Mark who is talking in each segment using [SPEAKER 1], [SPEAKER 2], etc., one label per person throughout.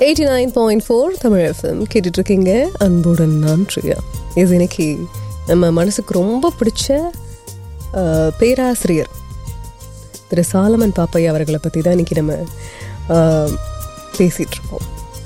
[SPEAKER 1] eighty nine point four Tamil FM கேட்டுட்டு இருக்கீங்க அன்புடன் நான் பிரியா இது இன்னைக்கு நம்ம மனசுக்கு ரொம்ப பிடிச்ச அஹ், பேராசிரியர் திரு சாலமன் பாப்பையா அவர்களை பற்றி தான் இன்னைக்கு நம்ம அஹ், பேசிட்டு இருக்கோம்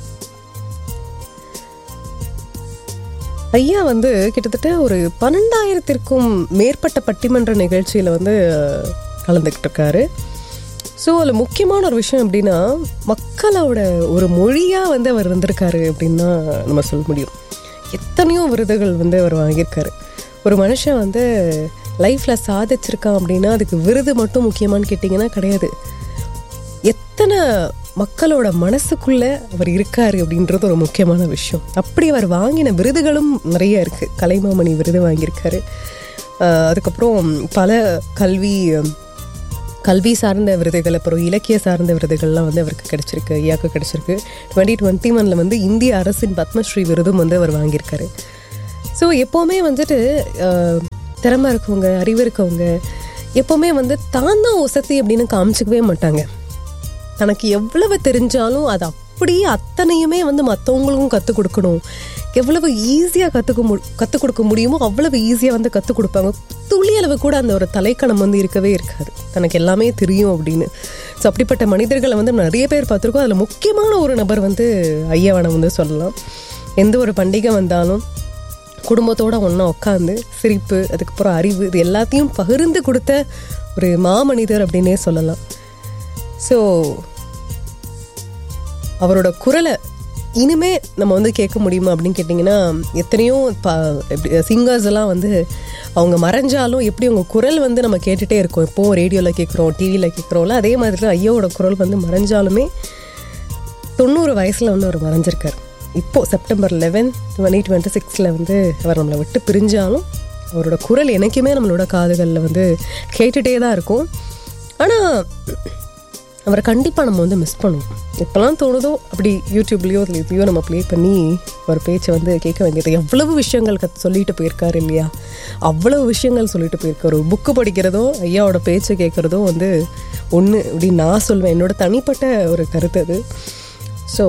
[SPEAKER 1] ஐயா வந்து கிட்டத்தட்ட ஒரு பன்னெண்டாயிரத்திற்கும் மேற்பட்ட பட்டிமன்ற நிகழ்ச்சியில் வந்து அஹ், கலந்துக்கிட்டு இருக்காரு ஸோ அதில் முக்கியமான ஒரு விஷயம் அப்படின்னா மக்களோட ஒரு மொழியாக வந்து அவர் இருந்திருக்காரு அப்படின்னு தான் நம்ம சொல்ல முடியும் எத்தனையோ விருதுகள் வந்து அவர் வாங்கியிருக்காரு ஒரு மனுஷன் வந்து லைஃப்பில் சாதிச்சிருக்கான் அப்படின்னா அதுக்கு விருது மட்டும் முக்கியமான்னு கேட்டிங்கன்னா கிடையாது எத்தனை மக்களோட மனசுக்குள்ள அவர் இருக்காரு அப்படின்றது ஒரு முக்கியமான விஷயம் அப்படி அவர் வாங்கின விருதுகளும் நிறைய இருக்கு கலைமாமணி விருது வாங்கியிருக்காரு ஆஹ் அதுக்கப்புறம் பல கல்வி கல்வி சார்ந்த விருதுகள் அப்புறம் இலக்கிய சார்ந்த விருதுகள்லாம் வந்து அவருக்கு கிடைச்சிருக்கு ஐயாவுக்கு கிடைச்சிருக்கு டுவெண்ட்டி டுவெண்ட்டி ஒனில் வந்து இந்திய அரசின் பத்மஸ்ரீ விருதும் வந்து அவர் வாங்கியிருக்காரு ஸோ எப்போவுமே வந்துட்டு ஆஹ், திறமை இருக்கவங்க அறிவு இருக்கவங்க எப்போவுமே வந்து தான் தான் ஒசத்தி அப்படின்னு காமிச்சிக்கவே மாட்டாங்க தனக்கு எவ்வளவு தெரிஞ்சாலும் அது அப்படியே அத்தனையுமே வந்து மற்றவங்களுக்கும் கற்றுக் கொடுக்கணும் எவ்வளவு ஈஸியாக கற்றுக்க மு கற்றுக் கொடுக்க முடியுமோ அவ்வளவு ஈஸியாக வந்து கற்றுக் கொடுப்பாங்க துளி அளவு கூட அந்த ஒரு தலைக்கணம் வந்து இருக்கவே இருக்காது தனக்கு எல்லாமே தெரியும் அப்படின்னு ஸோ அப்படிப்பட்ட மனிதர்களை வந்து நிறைய பேர் பார்த்துருக்கோம் அதில் முக்கியமான ஒரு நபர் வந்து ஐயாவனை வந்து சொல்லலாம் எந்த ஒரு பண்டிகை வந்தாலும் குடும்பத்தோட ஒன்றா உட்காந்து சிரிப்பு அதுக்கப்புறம் அறிவு இது எல்லாத்தையும் பகிர்ந்து கொடுத்த ஒரு மாமனிதர் அப்படின்னே சொல்லலாம் ஸோ அவரோட குரலை இனிமே நம்ம வந்து கேட்க முடியுமா அப்படின்னு கேட்டிங்கன்னா எத்தனையோ சிங்கர்ஸ் எல்லாம் வந்து அவங்க மறைஞ்சாலும் எப்படி அவங்க குரல் வந்து நம்ம கேட்டுகிட்டே இருக்கோம் இப்போவும் ரேடியோவில் கேட்குறோம் டிவியில் கேட்குறோம்ல அதே மாதிரி தான் ஐயாவோட குரல் வந்து மறைஞ்சாலுமே தொண்ணூறு வயசில் வந்து அவர் மறைஞ்சிருக்கார் இப்போது செப்டம்பர் லெவன் டுவெண்ட்டி டுவெண்ட்டி சிக்ஸில் வந்து அவர் நம்மளை விட்டு பிரிஞ்சாலும் அவரோட குரல் எனக்குமே நம்மளோட காதுகளில் வந்து கேட்டுகிட்டே தான் இருக்கும் ஆனால் அவரை கண்டிப்பாக நம்ம வந்து மிஸ் பண்ணுவோம் எப்போல்லாம் தோணுதோ அப்படி யூடியூப்லேயோ அதில் இதுலையோ நம்ம ப்ளே பண்ணி ஒரு பேச்சை வந்து கேட்க வேண்டியது எவ்வளவு விஷயங்கள் கத் சொல்லிட்டு போயிருக்காரு இல்லையா அவ்வளவு விஷயங்கள் சொல்லிட்டு போயிருக்காரு ஒரு புக்கு படிக்கிறதோ ஐயாவோட பேச்சை கேட்குறதோ வந்து ஒன்று அப்படின்னு நான் சொல்வேன் என்னோட தனிப்பட்ட ஒரு கருத்து அது ஸோ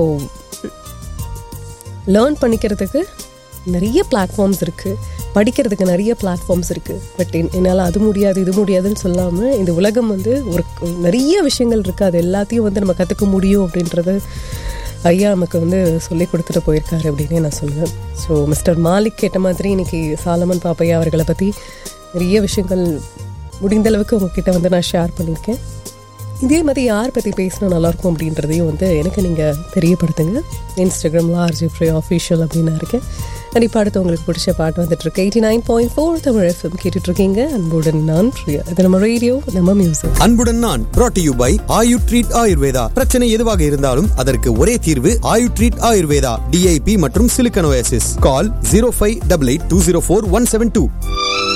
[SPEAKER 1] லேர்ன் பண்ணிக்கிறதுக்கு நிறைய பிளாட்ஃபார்ம்ஸ் இருக்குது படிக்கிறதுக்கு நிறைய பிளாட்ஃபார்ம்ஸ் இருக்குது பட் என்னால் அது முடியாது இது முடியாதுன்னு சொல்லாமல் இந்த உலகம் வந்து ஒரு நிறைய விஷயங்கள் இருக்குது அது எல்லாத்தையும் வந்து நம்ம கற்றுக்க முடியும் அப்படின்றது ஐயா நமக்கு வந்து சொல்லி கொடுத்துட்டு போயிருக்காரு அப்படின்னே நான் சொல்லுவேன் ஸோ மிஸ்டர் மாலிக் கேட்ட மாதிரி இன்னைக்கு சாலமன் பாப்பையா அவர்களை பற்றி நிறைய விஷயங்கள் முடிந்த அளவுக்கு உங்ககிட்ட வந்து நான் ஷேர் பண்ணியிருக்கேன் இதே மாதிரி யார் பற்றி பேசினா நல்லாயிருக்கும் அப்படின்றதையும் வந்து எனக்கு நீங்கள் தெரியப்படுத்துங்க இன்ஸ்டாகிராமில் ஆர்ஜி ஃப்ரீ ஆஃபீஷியல் அப்படின்னு நான் இருக்கேன் கண்டிப்பாக அடுத்து உங்களுக்கு பிடிச்ச பாட்டு வந்துட்டு இருக்கு eighty nine point four Tamil FM கேட்டுட்டு இருக்கீங்க அன்புடன் நான் பிரியா இது நம்ம ரேடியோ நம்ம மியூசிக்
[SPEAKER 2] அன்புடன் நான் brought to you by Ayu treat Ayurveda பிரச்சனை எதுவாக இருந்தாலும் அதற்கு ஒரே தீர்வு ஆயு ட்ரீட் ஆயுர்வேதா டிஐபி மற்றும் silicosis call zero five double eight two zero four one seven two